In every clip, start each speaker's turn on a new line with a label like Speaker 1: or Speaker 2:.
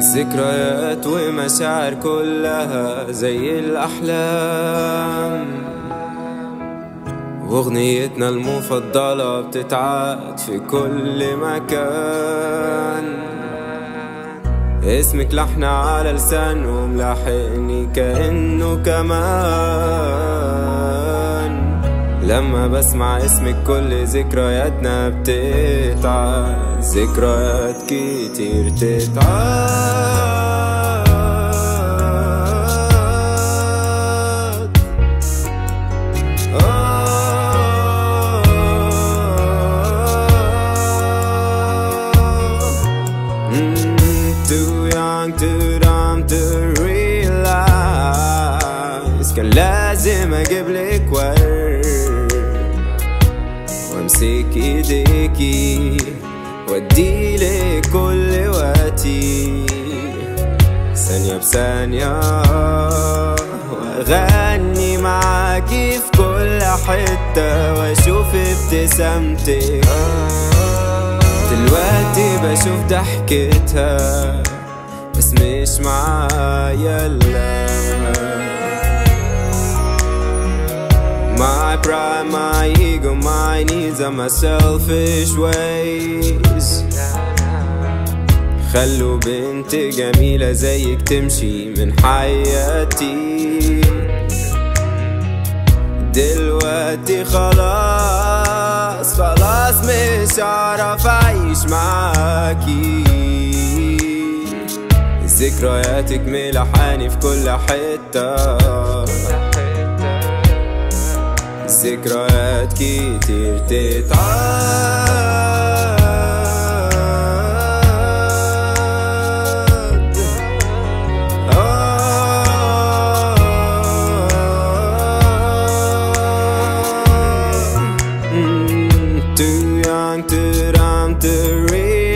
Speaker 1: ذكريات ومشاعر كلها زي الأحلام واغنيتنا المفضلة بتتعاد في كل مكان اسمك لحن على لسانهم لاحقني كأنه كمان لما بسمع اسمك كل ذكرياتنا بتتعاد ذكريات كتير تتعاد Mm, Too young, too dumb to realize كان لازم اجيب لك ورد وامسك ايديكي واديلك كل وقتي ثانية بثانية واغني معاكي في كل حتة واشوف ابتسامتك دلوقتي بشوف ضحكتها بس مش معايا لا My pride, my ego, my needs and my selfish ways خلوا بنت جميلة زيك تمشي من حياتي دلوقتي خلاص خلاص مش هعرف اعيش معاكي ذكرياتك ملحاني في كل حتة ذكريات كتير تتعاد Mm, Too young, too dumb to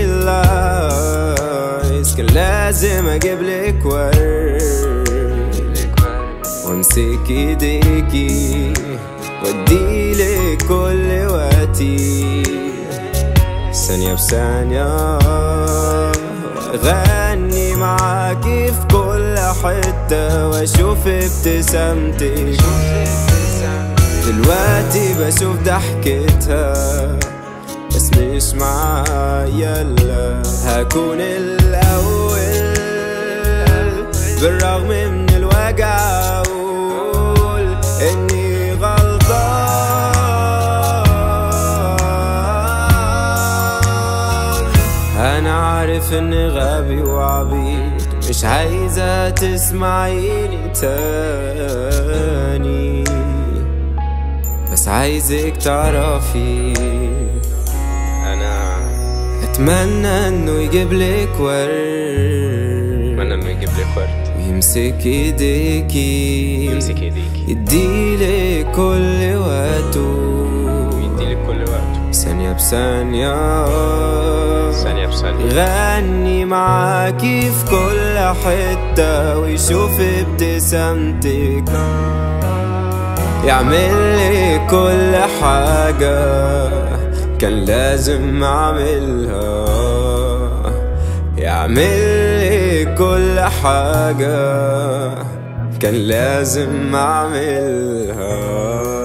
Speaker 1: realize كان لازم اجيب لك ورد وامسك ايديكي واديلك كل وقتي ثانية بثانية واغني معاكي في كل حتة واشوف ابتسامتك دلوقتي بشوف ضحكتها بس مش معايا لا هكون الأول بالرغم من الوجع أقول إني غلطان أنا عارف إني غبي وعبيط مش عايزة تسمعيني تاني بس عايزك تعرفي
Speaker 2: انا
Speaker 1: اتمنى انه يجيب لك ورد
Speaker 2: اتمنى انه يجيب لك ورد
Speaker 1: ويمسك ايديكي
Speaker 2: يمسك ايديكي
Speaker 1: يديلك كل وقته
Speaker 2: ويديلك كل وقته
Speaker 1: ثانية بثانية
Speaker 2: ثانية بثانية
Speaker 1: يغني معاكي في كل حتة ويشوف ابتسامتك يعمل لي كل حاجة كان لازم أعملها يعمل لي كل حاجة كان لازم أعملها